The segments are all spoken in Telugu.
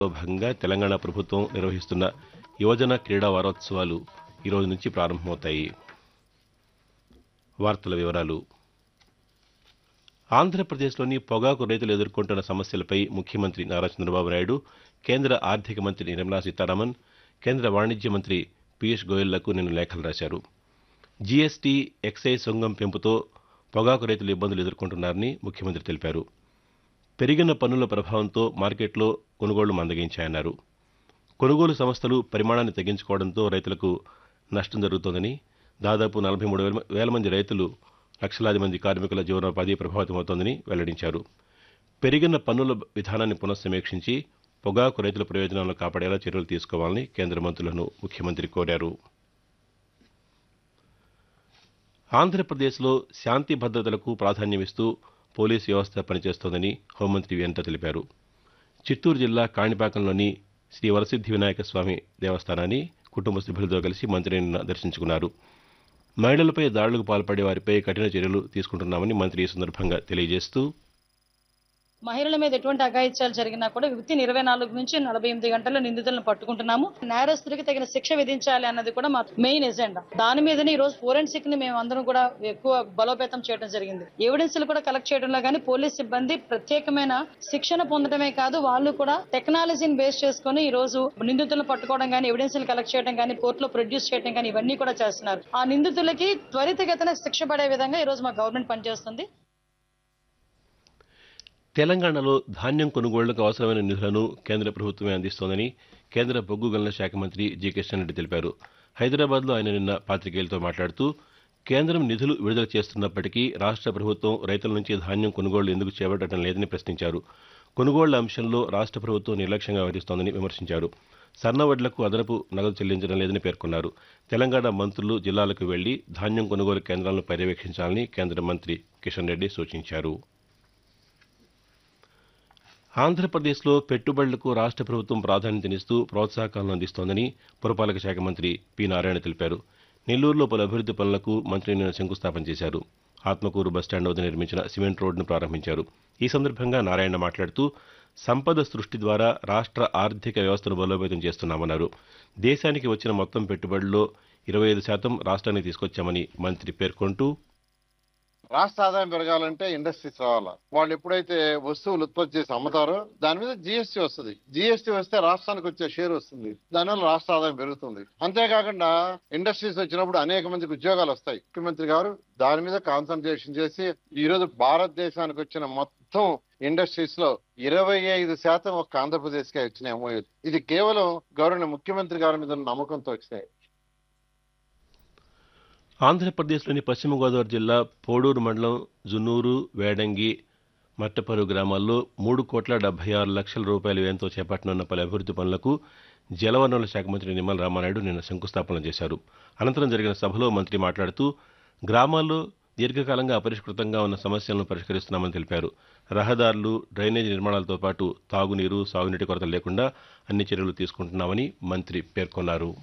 లో భాగంగా తెలంగాణ ప్రభుత్వం నిర్వహిస్తున్న యువజన క్రీడా వారోత్సవాలు ఈ రోజు నుంచి ప్రారంభమవుతాయి వార్తల వివరాలు ఆంధ్రప్రదేశ్లోని పొగాకు రైతులు ఎదుర్కొంటున్న సమస్యలపై ముఖ్యమంత్రి నారా చంద్రబాబు నాయుడు కేంద్ర ఆర్థిక మంత్రి నిర్మలా సీతారామన్ కేంద్ర వాణిజ్య మంత్రి పీయూష్ గోయల్లకు నిన్న లేఖలు రాశారు జీఎస్టీ ఎక్సైజ్ సొంగం పెంపుతో పొగాకు రైతులు ఇబ్బందులు ఎదుర్కొంటున్నారని ముఖ్యమంత్రి తెలిపారు పెరిగిన పన్నుల ప్రభావంతో మార్కెట్లో కొనుగోళ్లు మందగించాయన్నారు కొనుగోలు సంస్థలు పరిమాణాన్ని తగ్గించుకోవడంతో రైతులకు నష్టం జరుగుతోందని దాదాపు నలభై మూడు వేల- వేల మంది రైతులు లక్షలాది మంది కార్మికుల జీవనోపాధి ప్రభావితమవుతోందని వెల్లడించారు పెరిగిన పన్నుల విధానాన్ని పునఃసమీక్షించి పొగాకు రైతుల ప్రయోజనాలను కాపాడేలా చర్యలు తీసుకోవాలని కేంద్ర మంత్రులను ముఖ్యమంత్రి కోరారు ఆంధ్రప్రదేశ్లో శాంతి భద్రతలకు ప్రాధాన్యమిస్తూ పోలీసు వ్యవస్థ పనిచేస్తోందని హోంమంత్రి వెంట తెలిపారు చిత్తూరు జిల్లా కాణిపాకంలోని శ్రీ వరసిద్ధి వినాయక స్వామి దేవస్థానాన్ని కుటుంబ సభ్యులతో కలిసి మంత్రి నిన్న దర్శించుకున్నారు మహిళలపై దాడులకు పాల్పడే వారిపై కఠిన చర్యలు తీసుకుంటున్నామని మంత్రి ఈ సందర్భంగా తెలియజేస్తూ మహిళల మీద ఎటువంటి అఘాయిత్యాలు జరిగినా కూడా వితిన్ ఇరవై నాలుగు నుంచి నలభై ఎనిమిది గంటల్లో నిందితులను పట్టుకుంటున్నాము నేరస్తుడికి తగిన శిక్ష విధించాలి అన్నది కూడా మా మెయిన్ ఎజెండా దాని మీదనే ఈ రోజు ఫోరెన్సిక్ ని మేము అందరం కూడా ఎక్కువ బలోపేతం చేయడం జరిగింది ఎవిడెన్స్ కూడా కలెక్ట్ చేయడంలో కానీ పోలీస్ సిబ్బంది ప్రత్యేకమైన శిక్షణ పొందడమే కాదు వాళ్ళు కూడా టెక్నాలజీని బేస్ చేసుకుని ఈ రోజు నిందితులను పట్టుకోవడం కానీ ఎవిడెన్స్ కలెక్ట్ చేయడం కానీ కోర్టులో ప్రొడ్యూస్ చేయడం కానీ ఇవన్నీ కూడా చేస్తున్నారు ఆ నిందితులకి త్వరితగతిన శిక్ష పడే విధంగా ఈ రోజు మా గవర్నమెంట్ పనిచేస్తుంది తెలంగాణలో ధాన్యం కొనుగోళ్లకు అవసరమైన నిధులను కేంద్ర ప్రభుత్వమే అందిస్తోందని కేంద్ర బొగ్గు గనుల శాఖ మంత్రి జి కిషన్ రెడ్డి తెలిపారు హైదరాబాద్లో ఆయన నిన్న పాతికేయులతో మాట్లాడుతూ కేంద్రం నిధులు విడుదల చేస్తున్నప్పటికీ రాష్ట్ర ప్రభుత్వం రైతుల నుంచి ధాన్యం కొనుగోళ్లు ఎందుకు చేపట్టడం లేదని ప్రశ్నించారు కొనుగోళ్ల అంశంలో రాష్ట్ర ప్రభుత్వం నిర్లక్ష్యంగా వ్యవహరిస్తోందని విమర్శించారు సన్నవడ్లకు అదనపు నగదు చెల్లించడం లేదని పేర్కొన్నారు తెలంగాణ మంత్రులు జిల్లాలకు వెళ్లి ధాన్యం కొనుగోలు కేంద్రాలను పర్యవేక్షించాలని కేంద్ర మంత్రి కిషన్ రెడ్డి సూచించారు ఆంధ్రప్రదేశ్లో పెట్టుబడులకు రాష్ట్ర ప్రభుత్వం ప్రాధాన్యతనిస్తూ ప్రోత్సాహకాలను అందిస్తోందని పురపాలక శాఖ మంత్రి పి నారాయణ తెలిపారు నెల్లూరులో పలు అభివృద్ది పనులకు మంత్రి నిన్న శంకుస్థాపన చేశారు ఆత్మకూరు బస్టాండ్ వద్ద నిర్మించిన సిమెంట్ రోడ్డును ప్రారంభించారు ఈ సందర్భంగా నారాయణ మాట్లాడుతూ సంపద సృష్టి ద్వారా రాష్ట్ర ఆర్థిక వ్యవస్థను బలోపేతం చేస్తున్నామన్నారు దేశానికి వచ్చిన మొత్తం పెట్టుబడుల్లో ఇరవై ఐదు శాతం రాష్ట్రానికి తీసుకొచ్చామని మంత్రి పేర్కొంటూ రాష్ట్ర ఆదాయం పెరగాలంటే ఇండస్ట్రీస్ రావాలా వాళ్ళు ఎప్పుడైతే వస్తువులు ఉత్పత్తి చేసి అమ్ముతారో దాని మీద జిఎస్టీ వస్తుంది జిఎస్టీ వస్తే రాష్ట్రానికి వచ్చే షేర్ వస్తుంది దానివల్ల రాష్ట్ర ఆదాయం పెరుగుతుంది అంతేకాకుండా ఇండస్ట్రీస్ వచ్చినప్పుడు అనేక మందికి ఉద్యోగాలు వస్తాయి ముఖ్యమంత్రి గారు దాని మీద కాన్సన్ట్రేషన్ చేసి ఈ రోజు భారతదేశానికి వచ్చిన మొత్తం ఇండస్ట్రీస్ లో ఇరవై ఐదు శాతం ఒక ఆంధ్రప్రదేశ్ కే వచ్చినాయి MOU. ఇది కేవలం గౌరవ ముఖ్యమంత్రి గారి మీద ఉన్న నమ్మకంతో వచ్చినాయి ఆంధ్రప్రదేశ్లోని పశ్చిమ గోదావరి జిల్లా పోడూరు మండలం జున్నూరు వేడంగి మట్టపరు గ్రామాల్లో మూడు కోట్ల డెబ్బై ఆరు లక్షల రూపాయల వ్యయంతో చేపట్టనున్న పలు అభివృద్ది పనులకు జలవనరుల శాఖ మంత్రి నిమ్మల రామానాయుడు నిన్న శంకుస్థాపన చేశారు అనంతరం జరిగిన సభలో మంత్రి మాట్లాడుతూ గ్రామాల్లో దీర్ఘకాలంగా అపరిష్కృతంగా ఉన్న సమస్యలను పరిష్కరిస్తున్నామని తెలిపారు రహదారులు డ్రైనేజీ నిర్మాణాలతో పాటు తాగునీరు సాగునీటి కొరత లేకుండా అన్ని చర్యలు తీసుకుంటున్నామని మంత్రి పేర్కొన్నారు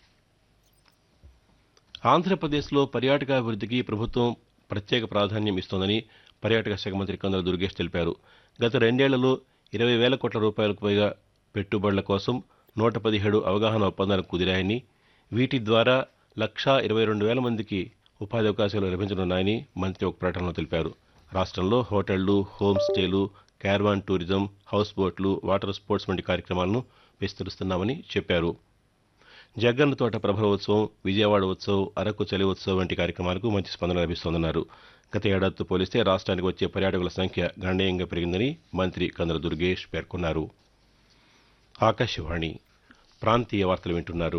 ఆంధ్రప్రదేశ్లో పర్యాటకాభివృద్ధికి ప్రభుత్వం ప్రత్యేక ప్రాధాన్యం ఇస్తోందని పర్యాటక శాఖ మంత్రి కందుల దుర్గేష్ తెలిపారు గత రెండేళ్లలో ఇరవై వేల కోట్ల రూపాయలకు పైగా పెట్టుబడుల కోసం నూట పదిహేడు అవగాహన ఒప్పందాలు కుదిరాయని వీటి ద్వారా లక్షా ఇరవై రెండు వేల మందికి ఉపాధి అవకాశాలు లభించనున్నాయని మంత్రి ఒక ప్రకటనలో తెలిపారు రాష్ట్రంలో హోటళ్లు హోమ్ స్టేలు క్యార్వాన్ టూరిజం హౌస్ బోట్లు వాటర్ స్పోర్ట్స్ వంటి కార్యక్రమాలను విస్తరిస్తున్నామని చెప్పారు జగ్గన్న తోట ప్రభల ఉత్సవం విజయవాడ ఉత్సవం అరకు చలి ఉత్సవం వంటి కార్యక్రమాలకు మంచి స్పందన లభిస్తోందన్నారు గత ఏడాదితో పోలిస్తే రాష్ట్రానికి వచ్చే పర్యాటకుల సంఖ్య గణనీయంగా పెరిగిందని మంత్రి కందుల దుర్గేష్ పేర్కొన్నారు ఆకాశవాణి ప్రాంతీయ వార్తలు వింటున్నారు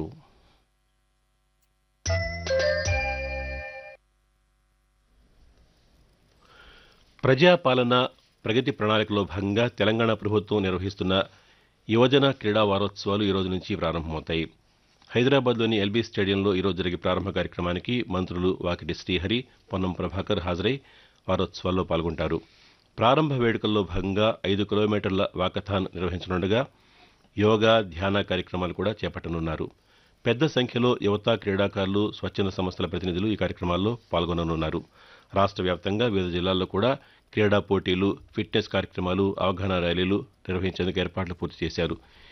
ప్రజాపాలన ప్రగతి ప్రణాళికలో భాగంగా తెలంగాణ ప్రభుత్వం నిర్వహిస్తున్న యువజన క్రీడా వారోత్సవాలు ఈ రోజు నుంచి ప్రారంభమవుతాయి హైదరాబాద్లోని ఎల్బీ స్టేడియంలో ఈరోజు జరిగే ప్రారంభ కార్యక్రమానికి మంత్రులు వాకిటి శ్రీహరి పొన్నం ప్రభాకర్ హాజరై వారోత్సవాల్లో పాల్గొంటారు ప్రారంభ వేడుకల్లో భాగంగా ఐదు కిలోమీటర్ల వాకథాన్ నిర్వహించనుండగా యోగా ధ్యాన కార్యక్రమాలు కూడా చేపట్టనున్నారు పెద్ద సంఖ్యలో యువత క్రీడాకారులు స్వచ్ఛంద సంస్థల ప్రతినిధులు ఈ కార్యక్రమాల్లో పాల్గొననున్నారు రాష్ట్ర వ్యాప్తంగా వివిధ జిల్లాల్లో కూడా క్రీడా పోటీలు ఫిట్నెస్ కార్యక్రమాలు అవగాహన ర్యాలీలు నిర్వహించేందుకు ఏర్పాట్లు పూర్తి చేశారు